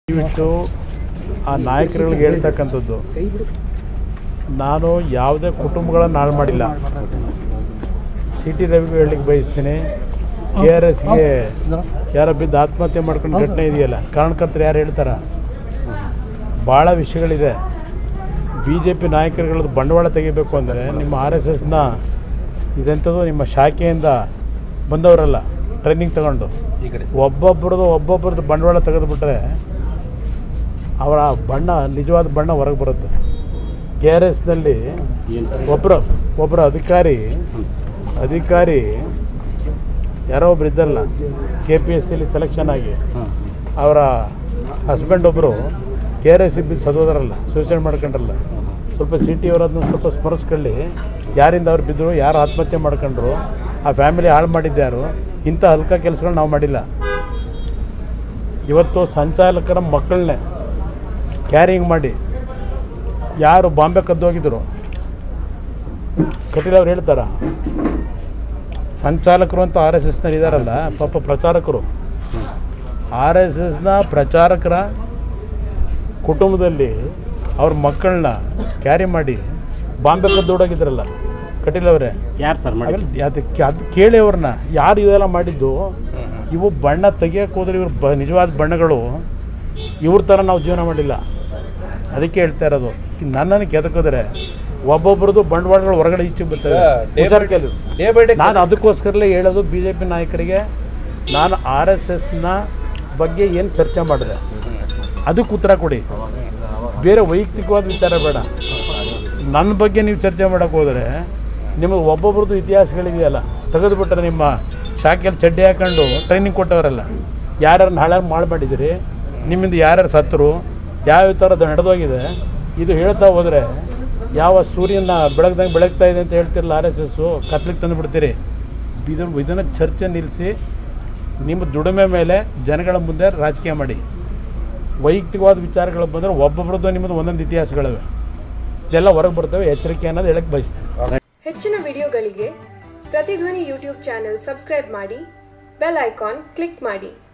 ದಯವಿಟ್ಟು ಆ ನಾಯಕರುಗಳಿಗೆ ಹೇಳ್ತಕ್ಕಂಥದ್ದು ನಾನು ಯಾವುದೇ ಕುಟುಂಬಗಳನ್ನು ಹಾಳು ಮಾಡಿಲ್ಲ ಸಿ ಟಿ ರವಿಗೂ ಹೇಳಲಿಕ್ಕೆ ಬಯಸ್ತೀನಿ ಕೆ ಆರ್ ಎಸ್ಗೆ ಯಾರೋ ಬಿದ್ದು ಆತ್ಮಹತ್ಯೆ ಮಾಡ್ಕೊಂಡು ಘಟನೆ ಇದೆಯಲ್ಲ ಕಾರಣಕರ್ತರು ಯಾರು ಹೇಳ್ತಾರ ಭಾಳ ವಿಷಯಗಳಿದೆ ಬಿ ಜೆ ಪಿ ನಾಯಕರುಗಳದ್ದು ಬಂಡವಾಳ ತೆಗಿಬೇಕು ಅಂದರೆ ನಿಮ್ಮ ಆರ್ ಎಸ್ ಎಸ್ನ ಇದೆಂಥದ್ದು ನಿಮ್ಮ ಶಾಖೆಯಿಂದ ಬಂದವರಲ್ಲ ಟ್ರೈನಿಂಗ್ ತಗೊಂಡು ಒಬ್ಬೊಬ್ಬರದು ಒಬ್ಬೊಬ್ಬರದ್ದು ಬಂಡವಾಳ ತೆಗೆದುಬಿಟ್ರೆ ಅವರ ಬಣ್ಣ ನಿಜವಾದ ಬಣ್ಣ ಹೊರಗೆ ಬರುತ್ತೆ ಕೆ ಆರ್ ಎಸ್ನಲ್ಲಿ ಒಬ್ಬರು ಒಬ್ಬರು ಅಧಿಕಾರಿ ಅಧಿಕಾರಿ ಯಾರೋ ಒಬ್ರು ಇದ್ದಲ್ಲ ಕೆ ಪಿ ಎಸ್ ಸಿಲಿ ಸೆಲೆಕ್ಷನ್ ಆಗಿ ಅವರ ಹಸ್ಬೆಂಡ್ ಒಬ್ಬರು ಕೆ ಆರ್ ಎಸ್ ಸಿ ಬಿದ್ದು ಸದೋದರಲ್ಲ ಸೂಸೈಡ್ ಮಾಡ್ಕೊಂಡ್ರಲ್ಲ ಸ್ವಲ್ಪ ಸಿಟಿ ಅವರದನ್ನ ಸ್ವಲ್ಪ ಸ್ಮರಿಸ್ಕೊಳ್ಳಿ ಯಾರಿಂದ ಅವ್ರು ಬಿದ್ದರು ಯಾರು ಆತ್ಮಹತ್ಯೆ ಮಾಡ್ಕೊಂಡ್ರು ಆ ಫ್ಯಾಮಿಲಿ ಹಾಳು ಮಾಡಿದ್ದ್ಯಾರು ಇಂಥ ಹಲ್ಕ ಕೆಲಸಗಳು ನಾವು ಮಾಡಿಲ್ಲ ಇವತ್ತು ಸಂಚಾಲಕರ ಮಕ್ಕಳನ್ನೇ ಕ್ಯಾರಿಂಗ್ ಮಾಡಿ ಯಾರು ಬಾಂಬೆ ಕದ್ದೋಗಿದ್ರು ಕಟೀಲ್ ಅವ್ರು ಹೇಳ್ತಾರ ಸಂಚಾಲಕರು ಅಂತ ಆರ್ ಎಸ್ ಎಸ್ನಲ್ಲಿ ಇದ್ದಾರಲ್ಲ ಪಾಪ ಪ್ರಚಾರಕರು ಆರ್ ಎಸ್ ಎಸ್ನ ಪ್ರಚಾರಕರ ಕುಟುಂಬದಲ್ಲಿ ಅವ್ರ ಮಕ್ಕಳನ್ನ ಕ್ಯಾರಿ ಮಾಡಿ ಬಾಂಬೆ ಕದ್ದೋಡಾಗಿದ್ರಲ್ಲ ಕಟೀಲ್ ಅವರೇ ಯಾರು ಸರ್ ಮಾಡಿ ಆಮೇಲೆ ಅದಕ್ಕೆ ಅದು ಕೇಳಿ ಅವ್ರನ್ನ ಯಾರು ಇದೆಲ್ಲ ಮಾಡಿದ್ದು ಇವು ಬಣ್ಣ ತೆಗಿಯೋಕೆ ಹೋದ್ರೆ ಇವ್ರ ಬ ನಿಜವಾದ ಬಣ್ಣಗಳು ಇವ್ರ ಥರ ನಾವು ಜೀವನ ಮಾಡಿಲ್ಲ ಅದಕ್ಕೆ ಹೇಳ್ತಾ ಇರೋದು ನನ್ನನ್ನು ಕೆದಕಿದ್ರೆ ಒಬ್ಬೊಬ್ರದ್ದು ಬಂಡವಾಳಗಳು ಹೊರಗಡೆ ಈಚೆ ಬರ್ತವೆ ವಿಚಾರ ಕೇಳಿ ಡೇ ಬೈ ಡೇ ನಾನು ಅದಕ್ಕೋಸ್ಕರಲೇ ಹೇಳೋದು ಬಿ ಜೆ ಪಿ ನಾಯಕರಿಗೆ ನಾನು ಆರ್ ಎಸ್ ಎಸ್ನ ಬಗ್ಗೆ ಏನು ಚರ್ಚೆ ಮಾಡಿದೆ ಅದಕ್ಕೆ ಉತ್ತರ ಕೊಡಿ ಬೇರೆ ವೈಯಕ್ತಿಕವಾದ ವಿಚಾರ ಬೇಡ ನನ್ನ ಬಗ್ಗೆ ನೀವು ಚರ್ಚೆ ಮಾಡೋಕ್ಕೆ ಹೋದರೆ ನಿಮಗೆ ಒಬ್ಬೊಬ್ರದ್ದು ಇತಿಹಾಸಗಳಿದೆಯಲ್ಲ ತೆಗೆದುಬಿಟ್ರೆ ನಿಮ್ಮ ಶಾಖೆಯಲ್ಲಿ ಚಡ್ಡಿ ಹಾಕೊಂಡು ಟ್ರೈನಿಂಗ್ ಕೊಟ್ಟವರಲ್ಲ ಯಾರ್ಯಾರನ್ನ ಹಾಳಾಗಿ ಮಾಡಿದ್ದೀರಿ ನಿಮ್ಮಿಂದ ಯಾರ್ಯಾರು ಸತ್ತರು ಯಾವ ಥರದ್ದು ನಡೆದೋಗಿದೆ ಇದು ಹೇಳ್ತಾ ಹೋದರೆ ಯಾವ ಸೂರ್ಯನ ಬೆಳಗ್ದಂಗೆ ಬೆಳಗ್ತಾ ಇದೆ ಅಂತ ಹೇಳ್ತಿರಲ್ಲ ಆರ್ ಎಸ್ ಎಸ್ಸು ಕತ್ಲಿಗೆ ತಂದು ಬಿಡ್ತೀರಿ ಇದನ್ನು ಇದನ್ನು ಚರ್ಚೆ ನಿಲ್ಲಿಸಿ ನಿಮ್ಮ ದುಡಿಮೆ ಮೇಲೆ ಜನಗಳ ಮುಂದೆ ರಾಜಕೀಯ ಮಾಡಿ ವೈಯಕ್ತಿಕವಾದ ವಿಚಾರಗಳು ಬಂದರೆ ಒಬ್ಬೊಬ್ರದ್ದು ನಿಮ್ಮದು ಒಂದೊಂದು ಇತಿಹಾಸಗಳಿವೆ ಇದೆಲ್ಲ ಹೊರಗೆ ಬರ್ತವೆ ಎಚ್ಚರಿಕೆ ಅನ್ನೋದು ಹೇಳಕ್ಕೆ ಬಯಸ್ತೀನಿ ಹೆಚ್ಚಿನ ವಿಡಿಯೋಗಳಿಗೆ ಪ್ರತಿಧ್ವನಿ ಯೂಟ್ಯೂಬ್ ಚಾನೆಲ್ ಸಬ್ಸ್ಕ್ರೈಬ್ ಮಾಡಿ ಬೆಲ್ ಐಕಾನ್ ಕ್ಲಿಕ್ ಮಾಡಿ